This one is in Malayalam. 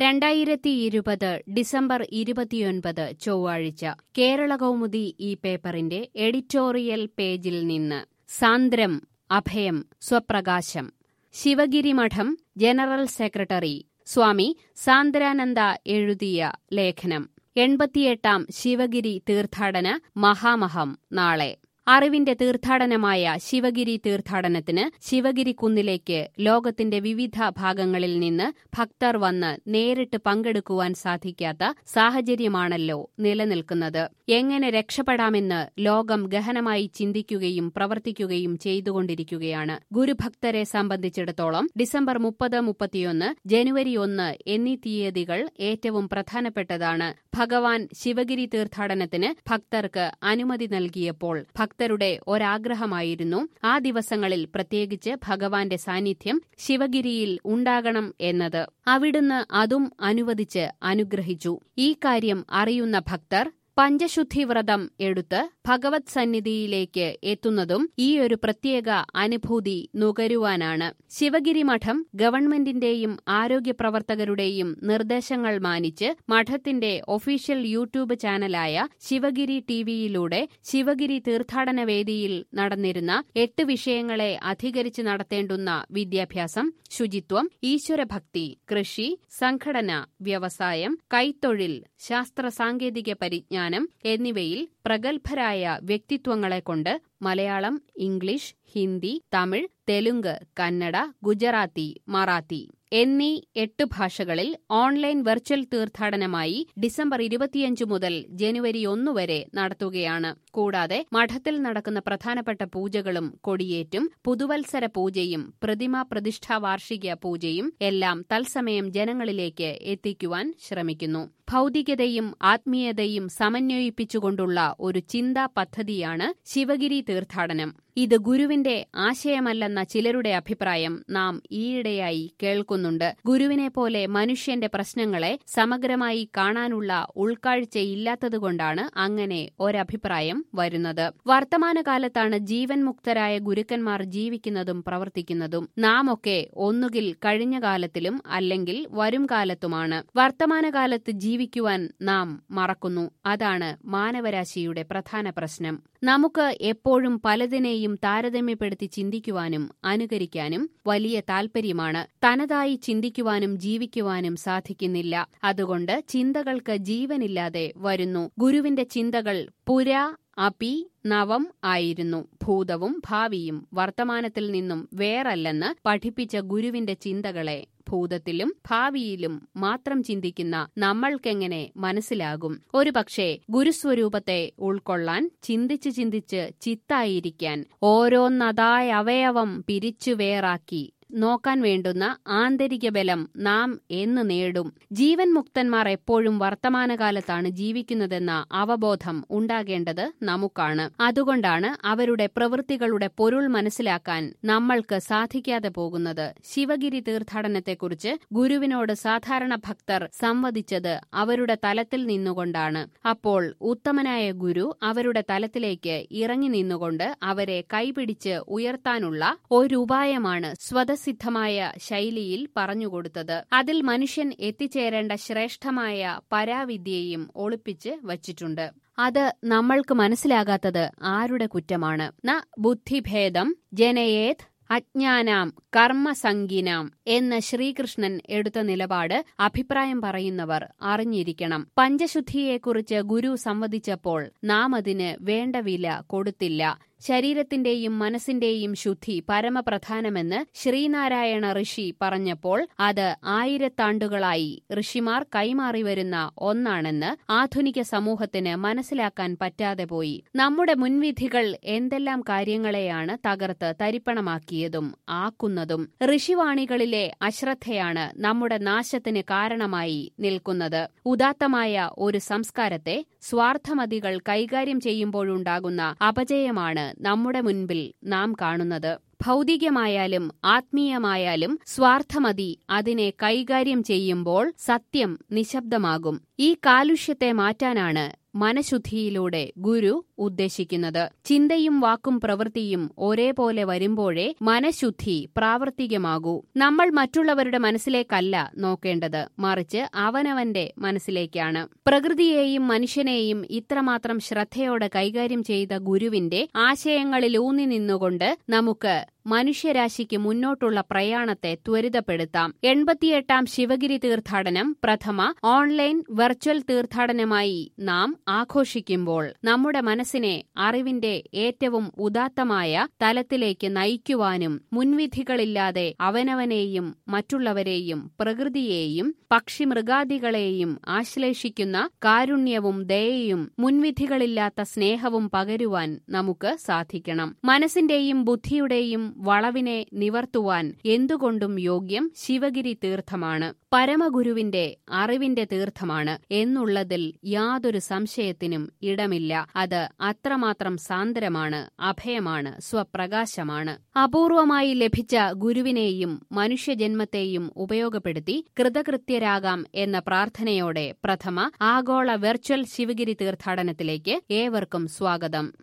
രണ്ടായിരത്തി ഇരുപത് ഡിസംബർ ഇരുപത്തിയൊൻപത് ചൊവ്വാഴ്ച കേരള കൗമുദി ഈ പേപ്പറിന്റെ എഡിറ്റോറിയൽ പേജിൽ നിന്ന് സാന്ദ്രം അഭയം സ്വപ്രകാശം ശിവഗിരി മഠം ജനറൽ സെക്രട്ടറി സ്വാമി സാന്ദ്രാനന്ദ എഴുതിയ ലേഖനം എൺപത്തിയെട്ടാം ശിവഗിരി തീർത്ഥാടന മഹാമഹം നാളെ അറിവിന്റെ തീർത്ഥാടനമായ ശിവഗിരി തീർത്ഥാടനത്തിന് ശിവഗിരി കുന്നിലേക്ക് ലോകത്തിന്റെ വിവിധ ഭാഗങ്ങളിൽ നിന്ന് ഭക്തർ വന്ന് നേരിട്ട് പങ്കെടുക്കുവാൻ സാധിക്കാത്ത സാഹചര്യമാണല്ലോ നിലനിൽക്കുന്നത് എങ്ങനെ രക്ഷപ്പെടാമെന്ന് ലോകം ഗഹനമായി ചിന്തിക്കുകയും പ്രവർത്തിക്കുകയും ചെയ്തുകൊണ്ടിരിക്കുകയാണ് ഗുരുഭക്തരെ സംബന്ധിച്ചിടത്തോളം ഡിസംബർ മുപ്പത് മുപ്പത്തിയൊന്ന് ജനുവരി ഒന്ന് എന്നീ തീയതികൾ ഏറ്റവും പ്രധാനപ്പെട്ടതാണ് ഭഗവാൻ ശിവഗിരി തീർത്ഥാടനത്തിന് ഭക്തർക്ക് അനുമതി നൽകിയപ്പോൾ ഭക്തരുടെ ഒരാഗ്രഹമായിരുന്നു ആ ദിവസങ്ങളിൽ പ്രത്യേകിച്ച് ഭഗവാന്റെ സാന്നിധ്യം ശിവഗിരിയിൽ ഉണ്ടാകണം എന്നത് അവിടുന്ന് അതും അനുവദിച്ച് അനുഗ്രഹിച്ചു ഈ കാര്യം അറിയുന്ന ഭക്തർ പഞ്ചശുദ്ധി വ്രതം എടുത്ത് ഭഗവത് സന്നിധിയിലേക്ക് എത്തുന്നതും ഈ ഒരു പ്രത്യേക അനുഭൂതി നുകരുവാനാണ് ശിവഗിരി മഠം ഗവൺമെന്റിന്റെയും ആരോഗ്യ പ്രവർത്തകരുടെയും നിർദ്ദേശങ്ങൾ മാനിച്ച് മഠത്തിന്റെ ഒഫീഷ്യൽ യൂട്യൂബ് ചാനലായ ശിവഗിരി ടിവിയിലൂടെ ശിവഗിരി തീർത്ഥാടന വേദിയിൽ നടന്നിരുന്ന എട്ട് വിഷയങ്ങളെ അധികരിച്ച് നടത്തേണ്ടുന്ന വിദ്യാഭ്യാസം ശുചിത്വം ഈശ്വരഭക്തി കൃഷി സംഘടന വ്യവസായം കൈത്തൊഴിൽ ശാസ്ത്ര സാങ്കേതിക പരിജ്ഞാനം എന്നിവയിൽ പ്രഗത്ഭരായ വ്യക്തിത്വങ്ങളെക്കൊണ്ട് മലയാളം ഇംഗ്ലീഷ് ഹിന്ദി തമിഴ് തെലുങ്ക് കന്നഡ ഗുജറാത്തി മറാത്തി എന്നീ എട്ട് ഭാഷകളിൽ ഓൺലൈൻ വെർച്വൽ തീർത്ഥാടനമായി ഡിസംബർ ഇരുപത്തിയഞ്ച് മുതൽ ജനുവരി ഒന്ന് വരെ നടത്തുകയാണ് കൂടാതെ മഠത്തിൽ നടക്കുന്ന പ്രധാനപ്പെട്ട പൂജകളും കൊടിയേറ്റും പുതുവത്സര പൂജയും പ്രതിമാ പ്രതിഷ്ഠാ വാർഷിക പൂജയും എല്ലാം തത്സമയം ജനങ്ങളിലേക്ക് എത്തിക്കുവാൻ ശ്രമിക്കുന്നു ഭൗതികതയും ആത്മീയതയും സമന്വയിപ്പിച്ചുകൊണ്ടുള്ള ഒരു ചിന്താ പദ്ധതിയാണ് ശിവഗിരി തീർത്ഥാടനം ഇത് ഗുരുവിന്റെ ആശയമല്ലെന്ന ചിലരുടെ അഭിപ്രായം നാം ഈയിടെയായി കേൾക്കുന്നുണ്ട് ഗുരുവിനെ പോലെ മനുഷ്യന്റെ പ്രശ്നങ്ങളെ സമഗ്രമായി കാണാനുള്ള ഉൾക്കാഴ്ചയില്ലാത്തതുകൊണ്ടാണ് അങ്ങനെ ഒരഭിപ്രായം വരുന്നത് വർത്തമാനകാലത്താണ് ജീവൻ മുക്തരായ ഗുരുക്കന്മാർ ജീവിക്കുന്നതും പ്രവർത്തിക്കുന്നതും നാം ഒക്കെ ഒന്നുകിൽ കഴിഞ്ഞ കാലത്തിലും അല്ലെങ്കിൽ വരും കാലത്തുമാണ് വർത്തമാനകാലത്ത് ജീവിക്കുവാൻ നാം മറക്കുന്നു അതാണ് മാനവരാശിയുടെ പ്രധാന പ്രശ്നം നമുക്ക് എപ്പോഴും പലതിനെയും താരതമ്യപ്പെടുത്തി ചിന്തിക്കുവാനും അനുകരിക്കാനും വലിയ താൽപര്യമാണ് തനതായി ചിന്തിക്കുവാനും ജീവിക്കുവാനും സാധിക്കുന്നില്ല അതുകൊണ്ട് ചിന്തകൾക്ക് ജീവനില്ലാതെ വരുന്നു ഗുരുവിന്റെ ചിന്തകൾ പുരാ അപി നവം ആയിരുന്നു ഭൂതവും ഭാവിയും വർത്തമാനത്തിൽ നിന്നും വേറല്ലെന്ന് പഠിപ്പിച്ച ഗുരുവിന്റെ ചിന്തകളെ ഭൂതത്തിലും ഭാവിയിലും മാത്രം ചിന്തിക്കുന്ന നമ്മൾക്കെങ്ങനെ മനസ്സിലാകും ഒരുപക്ഷെ ഗുരുസ്വരൂപത്തെ ഉൾക്കൊള്ളാൻ ചിന്തിച്ച് ചിന്തിച്ച് ചിത്തായിരിക്കാൻ ഓരോന്നതായ അവയവം പിരിച്ചു വേറാക്കി നോക്കാൻ വേണ്ടുന്ന ആന്തരിക ബലം നാം എന്ന് നേടും ജീവൻ മുക്തന്മാർ എപ്പോഴും വർത്തമാനകാലത്താണ് ജീവിക്കുന്നതെന്ന അവബോധം ഉണ്ടാകേണ്ടത് നമുക്കാണ് അതുകൊണ്ടാണ് അവരുടെ പ്രവൃത്തികളുടെ പൊരുൾ മനസ്സിലാക്കാൻ നമ്മൾക്ക് സാധിക്കാതെ പോകുന്നത് ശിവഗിരി തീർത്ഥാടനത്തെക്കുറിച്ച് ഗുരുവിനോട് സാധാരണ ഭക്തർ സംവദിച്ചത് അവരുടെ തലത്തിൽ നിന്നുകൊണ്ടാണ് അപ്പോൾ ഉത്തമനായ ഗുരു അവരുടെ തലത്തിലേക്ക് ഇറങ്ങി നിന്നുകൊണ്ട് അവരെ കൈപിടിച്ച് ഉയർത്താനുള്ള ഒരു ഉപായമാണ് സ്വത സിദ്ധമായ ശൈലിയിൽ പറഞ്ഞുകൊടുത്തത് അതിൽ മനുഷ്യൻ എത്തിച്ചേരേണ്ട ശ്രേഷ്ഠമായ പരാവിദ്യയും ഒളിപ്പിച്ച് വച്ചിട്ടുണ്ട് അത് നമ്മൾക്ക് മനസ്സിലാകാത്തത് ആരുടെ കുറ്റമാണ് ന ബുദ്ധിഭേദം ജനയേത് അജ്ഞാനാം കർമ്മസംഗീനാം എന്ന ശ്രീകൃഷ്ണൻ എടുത്ത നിലപാട് അഭിപ്രായം പറയുന്നവർ അറിഞ്ഞിരിക്കണം പഞ്ചശുദ്ധിയെക്കുറിച്ച് ഗുരു സംവദിച്ചപ്പോൾ നാം അതിന് വേണ്ട വില കൊടുത്തില്ല ശരീരത്തിന്റെയും മനസ്സിന്റെയും ശുദ്ധി പരമപ്രധാനമെന്ന് ശ്രീനാരായണ ഋഷി പറഞ്ഞപ്പോൾ അത് ആയിരത്താണ്ടുകളായി ഋഷിമാർ കൈമാറി വരുന്ന ഒന്നാണെന്ന് ആധുനിക സമൂഹത്തിന് മനസ്സിലാക്കാൻ പറ്റാതെ പോയി നമ്മുടെ മുൻവിധികൾ എന്തെല്ലാം കാര്യങ്ങളെയാണ് തകർത്ത് തരിപ്പണമാക്കിയതും ആക്കുന്നതും ഋഷിവാണികളിലെ അശ്രദ്ധയാണ് നമ്മുടെ നാശത്തിന് കാരണമായി നിൽക്കുന്നത് ഉദാത്തമായ ഒരു സംസ്കാരത്തെ സ്വാർത്ഥമതികൾ കൈകാര്യം ചെയ്യുമ്പോഴുണ്ടാകുന്ന അപജയമാണ് നമ്മുടെ മുൻപിൽ നാം കാണുന്നത് ഭൗതികമായാലും ആത്മീയമായാലും സ്വാർത്ഥമതി അതിനെ കൈകാര്യം ചെയ്യുമ്പോൾ സത്യം നിശബ്ദമാകും ഈ കാലുഷ്യത്തെ മാറ്റാനാണ് മനഃശുദ്ധിയിലൂടെ ഗുരു ഉദ്ദേശിക്കുന്നത് ചിന്തയും വാക്കും പ്രവൃത്തിയും ഒരേപോലെ വരുമ്പോഴേ മനഃശുദ്ധി പ്രാവർത്തികമാകൂ നമ്മൾ മറ്റുള്ളവരുടെ മനസ്സിലേക്കല്ല നോക്കേണ്ടത് മറിച്ച് അവനവന്റെ മനസ്സിലേക്കാണ് പ്രകൃതിയെയും മനുഷ്യനെയും ഇത്രമാത്രം ശ്രദ്ധയോടെ കൈകാര്യം ചെയ്ത ഗുരുവിന്റെ ആശയങ്ങളിലൂന്നി നിന്നുകൊണ്ട് നമുക്ക് മനുഷ്യരാശിക്ക് മുന്നോട്ടുള്ള പ്രയാണത്തെ ത്വരിതപ്പെടുത്താം എൺപത്തിയെട്ടാം ശിവഗിരി തീർത്ഥാടനം പ്രഥമ ഓൺലൈൻ വെർച്വൽ തീർത്ഥാടനമായി നാം ആഘോഷിക്കുമ്പോൾ നമ്മുടെ മനസ്സിനെ അറിവിന്റെ ഏറ്റവും ഉദാത്തമായ തലത്തിലേക്ക് നയിക്കുവാനും മുൻവിധികളില്ലാതെ അവനവനെയും മറ്റുള്ളവരെയും പ്രകൃതിയെയും പക്ഷിമൃഗാദികളെയും ആശ്ലേഷിക്കുന്ന കാരുണ്യവും ദയയും മുൻവിധികളില്ലാത്ത സ്നേഹവും പകരുവാൻ നമുക്ക് സാധിക്കണം മനസ്സിന്റെയും ബുദ്ധിയുടെയും വളവിനെ നിവർത്തുവാൻ എന്തുകൊണ്ടും യോഗ്യം ശിവഗിരി തീർത്ഥമാണ് പരമഗുരുവിന്റെ അറിവിന്റെ തീർത്ഥമാണ് എന്നുള്ളതിൽ യാതൊരു സംശയത്തിനും ഇടമില്ല അത് അത്രമാത്രം സാന്ദ്രമാണ് അഭയമാണ് സ്വപ്രകാശമാണ് അപൂർവമായി ലഭിച്ച ഗുരുവിനെയും മനുഷ്യജന്മത്തെയും ഉപയോഗപ്പെടുത്തി കൃതകൃത്യരാകാം എന്ന പ്രാർത്ഥനയോടെ പ്രഥമ ആഗോള വെർച്വൽ ശിവഗിരി തീർത്ഥാടനത്തിലേക്ക് ഏവർക്കും സ്വാഗതം